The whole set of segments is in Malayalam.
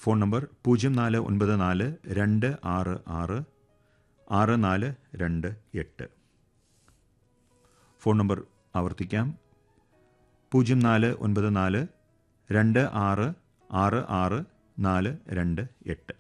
ഫോൺ നമ്പർ പൂജ്യം നാല് ഒൻപത് നാല് രണ്ട് ആറ് ആറ് ആറ് നാല് രണ്ട് എട്ട് ഫോൺ നമ്പർ ആവർത്തിക്കാം പൂജ്യം നാല് ഒൻപത് നാല് രണ്ട് ആറ് ആറ് ആറ് നാല് രണ്ട് എട്ട്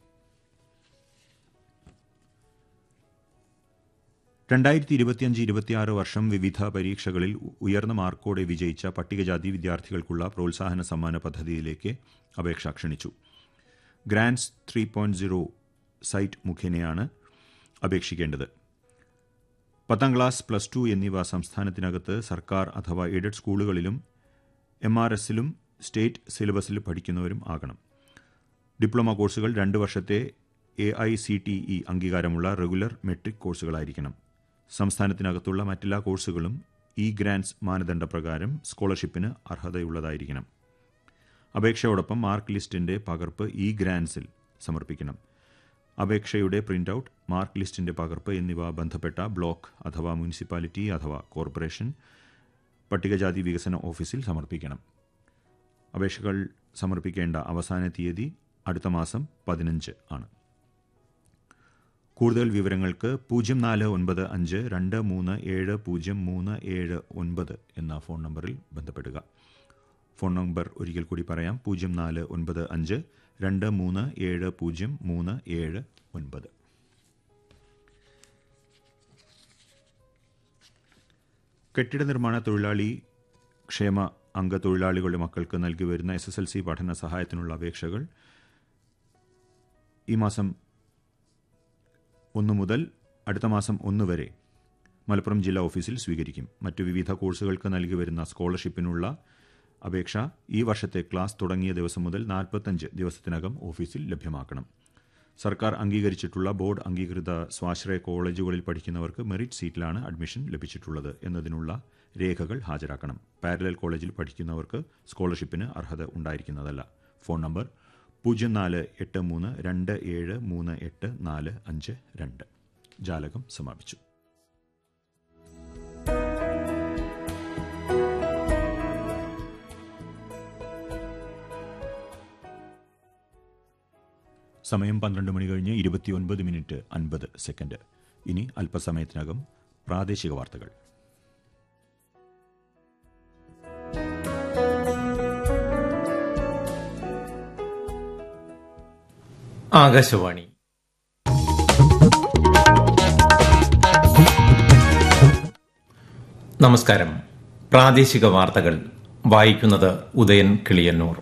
രണ്ടായിരത്തി ഇരുപത്തിയഞ്ച് ഇരുപത്തിയാറ് വർഷം വിവിധ പരീക്ഷകളിൽ ഉയർന്ന മാർക്കോടെ വിജയിച്ച പട്ടികജാതി വിദ്യാർത്ഥികൾക്കുള്ള പ്രോത്സാഹന സമ്മാന പദ്ധതിയിലേക്ക് അപേക്ഷ ക്ഷണിച്ചു grants three point zero site മുഖേനയാണ് അപേക്ഷിക്കേണ്ടത് പത്താം ക്ലാസ് പ്ലസ് ടു എന്നിവ സംസ്ഥാനത്തിനകത്ത് സർക്കാർ അഥവാ എയ്ഡഡ് സ്കൂളുകളിലും എം ആർ എസിലും സ്റ്റേറ്റ് സിലബസിൽ പഠിക്കുന്നവരും ആകണം ഡിപ്ലോമ കോഴ്സുകൾ രണ്ട് വർഷത്തെ A I C T E അംഗീകാരമുള്ള റെഗുലർ മെട്രിക് കോഴ്സുകളായിരിക്കണം സംസ്ഥാനത്തിനകത്തുള്ള മറ്റെല്ലാ കോഴ്സുകളും ഇ ഗ്രാൻഡ്സ് മാനദണ്ഡപ്രകാരം സ്കോളർഷിപ്പിന് അർഹതയുള്ളതായിരിക്കണം അപേക്ഷയോടൊപ്പം മാർക്ക് ലിസ്റ്റിന്റെ പകർപ്പ് ഇ ഗ്രാൻഡ്സിൽ സമർപ്പിക്കണം അപേക്ഷയുടെ പ്രിന്റ് ഔട്ട് മാർക്ക് ലിസ്റ്റിന്റെ പകർപ്പ് എന്നിവ ബന്ധപ്പെട്ട ബ്ലോക്ക് അഥവാ മുനിസിപ്പാലിറ്റി അഥവാ കോർപ്പറേഷൻ പട്ടികജാതി വികസന ഓഫീസിൽ സമർപ്പിക്കണം അപേക്ഷകൾ സമർപ്പിക്കേണ്ട അവസാന തീയതി അടുത്ത മാസം പതിനഞ്ച് ആണ് കൂടുതൽ വിവരങ്ങൾക്ക് പൂജ്യം നാല് ഒൻപത് അഞ്ച് രണ്ട് മൂന്ന് ഏഴ് പൂജ്യം മൂന്ന് ഏഴ് ഒൻപത് എന്ന ഫോൺ നമ്പറിൽ ബന്ധപ്പെടുക ഫോൺ നമ്പർ ഒരിക്കൽ കൂടി പറയാം പൂജ്യം നാല് ഒൻപത് അഞ്ച് രണ്ട് മൂന്ന് ഏഴ് പൂജ്യം മൂന്ന് ഏഴ് ഒൻപത് കെട്ടിട നിർമ്മാണ തൊഴിലാളി ക്ഷേമ അംഗ തൊഴിലാളികളുടെ മക്കൾക്ക് നൽകി വരുന്ന എസ് എസ് എൽ സി പഠന സഹായത്തിനുള്ള അപേക്ഷകൾ ഈ മാസം ഒന്ന് മുതൽ അടുത്ത മാസം ഒന്ന് വരെ മലപ്പുറം ജില്ലാ ഓഫീസിൽ സ്വീകരിക്കും മറ്റു വിവിധ കോഴ്സുകൾക്ക് നൽകി വരുന്ന സ്കോളർഷിപ്പിനുള്ള അപേക്ഷ ഈ വർഷത്തെ ക്ലാസ് തുടങ്ങിയ ദിവസം മുതൽ നാൽപ്പത്തഞ്ച് ദിവസത്തിനകം ഓഫീസിൽ ലഭ്യമാക്കണം സർക്കാർ അംഗീകരിച്ചിട്ടുള്ള ബോർഡ് അംഗീകൃത സ്വാശ്രയ കോളേജുകളിൽ പഠിക്കുന്നവർക്ക് മെറിറ്റ് സീറ്റിലാണ് അഡ്മിഷൻ ലഭിച്ചിട്ടുള്ളത് എന്നതിനുള്ള രേഖകൾ ഹാജരാക്കണം പാരലൽ കോളേജിൽ പഠിക്കുന്നവർക്ക് സ്കോളർഷിപ്പിന് അർഹത ഉണ്ടായിരിക്കുന്നതല്ല ഫോൺ നമ്പർ പൂജ്യം നാല് എട്ട് മൂന്ന് രണ്ട് ഏഴ് മൂന്ന് എട്ട് നാല് അഞ്ച് രണ്ട് ജാലകം സമാപിച്ചു സമയം പന്ത്രണ്ട് മണി കഴിഞ്ഞ് ഇരുപത്തിയൊൻപത് മിനിറ്റ് അൻപത് സെക്കൻഡ് ഇനി അല്പസമയത്തിനകം പ്രാദേശിക വാർത്തകൾ ആകാശവാണി നമസ്കാരം പ്രാദേശിക വാർത്തകൾ വായിക്കുന്നത് ഉദയൻ കിളിയന്നൂർ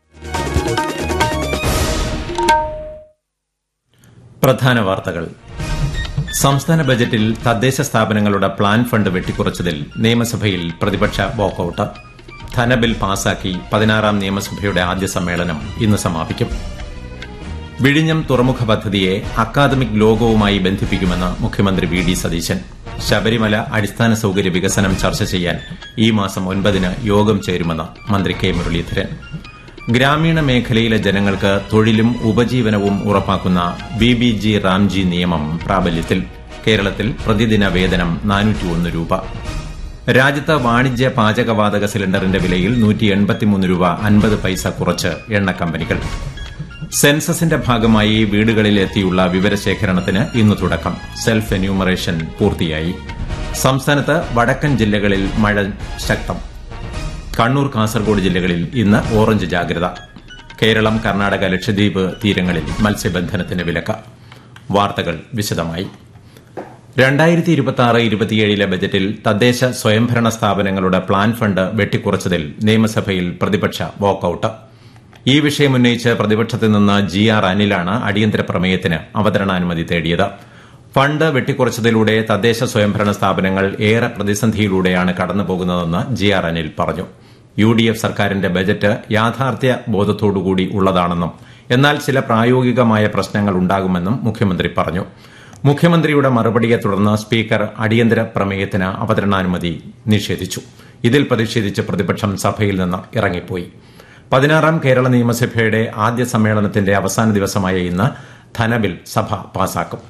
പ്രധാന വാർത്തകൾ സംസ്ഥാന ബജറ്റിൽ തദ്ദേശ സ്ഥാപനങ്ങളുടെ പ്ലാൻ ഫണ്ട് വെട്ടിക്കുറച്ചതിൽ നിയമസഭയിൽ പ്രതിപക്ഷ വാക്കൌട്ട് ധനബിൽ പാസാക്കി പതിനാറാം നിയമസഭയുടെ ആദ്യ സമ്മേളനം ഇന്ന് സമാപിക്കും വിഴിഞ്ഞം തുറമുഖ പദ്ധതിയെ അക്കാദമിക് ലോകവുമായി ബന്ധിപ്പിക്കുമെന്ന് മുഖ്യമന്ത്രി വി ഡി സതീശൻ ശബരിമല അടിസ്ഥാന സൌകര്യ വികസനം ചർച്ച ചെയ്യാൻ ഈ മാസം ഒൻപതിന് യോഗം ചേരുമെന്ന് മന്ത്രി കെ മുരളീധരൻ ഗ്രാമീണ മേഖലയിലെ ജനങ്ങൾക്ക് തൊഴിലും ഉപജീവനവും ഉറപ്പാക്കുന്ന ബി ബി ജി റാംജി നിയമം പ്രാബല്യത്തിൽ കേരളത്തിൽ പ്രതിദിന വേതനം നാനൂറ്റിയൊന്ന് രൂപ രാജ്യത്ത് വാണിജ്യ പാചകവാതക സിലിണ്ടറിന്റെ വിലയിൽ നൂറ്റി എൺപത്തിമൂന്ന് രൂപ അൻപത് പൈസ കുറച്ച് എണ്ണ കമ്പനികൾ സെൻസസിന്റെ ഭാഗമായി വീടുകളിൽ എത്തിയുള്ള വിവരശേഖരണത്തിന് ഇന്ന് തുടക്കം സെൽഫ് എന്യൂമറേഷൻ പൂർത്തിയായി സംസ്ഥാനത്ത് വടക്കൻ ജില്ലകളിൽ മഴ ശക്തം കണ്ണൂർ കാസർഗോഡ് ജില്ലകളിൽ ഇന്ന് ഓറഞ്ച് ജാഗ്രത കേരളം കർണാടക ലക്ഷദ്വീപ് തീരങ്ങളിൽ മത്സ്യബന്ധനത്തിന് വിലക്ക് വാർത്തകൾ വിശദമായി രണ്ടായിരത്തി ഇരുപത്തി ആറ് ഇരുപത്തിയേഴിലെ ബജറ്റിൽ തദ്ദേശ സ്വയംഭരണ സ്ഥാപനങ്ങളുടെ പ്ലാൻ ഫണ്ട് വെട്ടിക്കുറച്ചതിൽ നിയമസഭയിൽ പ്രതിപക്ഷ വാക്കൌട്ട് ഈ വിഷയം ഉന്നയിച്ച് പ്രതിപക്ഷത്തിൽ നിന്ന് ജി ആർ അനിലാണ് അടിയന്തര പ്രമേയത്തിന് അവതരണാനുമതി തേടിയത് ഫണ്ട് വെട്ടിക്കുറച്ചതിലൂടെ തദ്ദേശ സ്വയംഭരണ സ്ഥാപനങ്ങൾ ഏറെ പ്രതിസന്ധിയിലൂടെയാണ് കടന്നുപോകുന്നതെന്ന് ജി ആർ അനിൽ പറഞ്ഞു യു ഡി എഫ് സർക്കാരിന്റെ ബജറ്റ് യാഥാർത്ഥ്യ ബോധത്തോടുകൂടി ഉള്ളതാണെന്നും എന്നാൽ ചില പ്രായോഗികമായ പ്രശ്നങ്ങൾ ഉണ്ടാകുമെന്നും മുഖ്യമന്ത്രി പറഞ്ഞു മുഖ്യമന്ത്രിയുടെ മറുപടിയെ തുടർന്ന് സ്പീക്കർ അടിയന്തര പ്രമേയത്തിന് അവതരണാനുമതി നിഷേധിച്ചു ഇതിൽ പ്രതിഷേധിച്ച് പ്രതിപക്ഷം സഭയിൽ നിന്ന് ഇറങ്ങിപ്പോയി പതിനാറാം കേരള നിയമസഭയുടെ ആദ്യ സമ്മേളനത്തിന്റെ അവസാന ദിവസമായ ഇന്ന് ധനബിൽ സഭ പാസാക്കും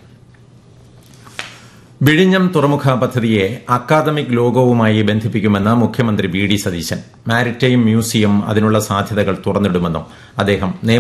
വിഴിഞ്ഞം തുറമുഖ പദ്ധതിയെ അക്കാദമിക് ലോകവുമായി ബന്ധിപ്പിക്കുമെന്ന് മുഖ്യമന്ത്രി V D Satheesan maritime museum അതിനുള്ള സാധ്യതകൾ തുറന്നിടുമെന്നും അദ്ദേഹം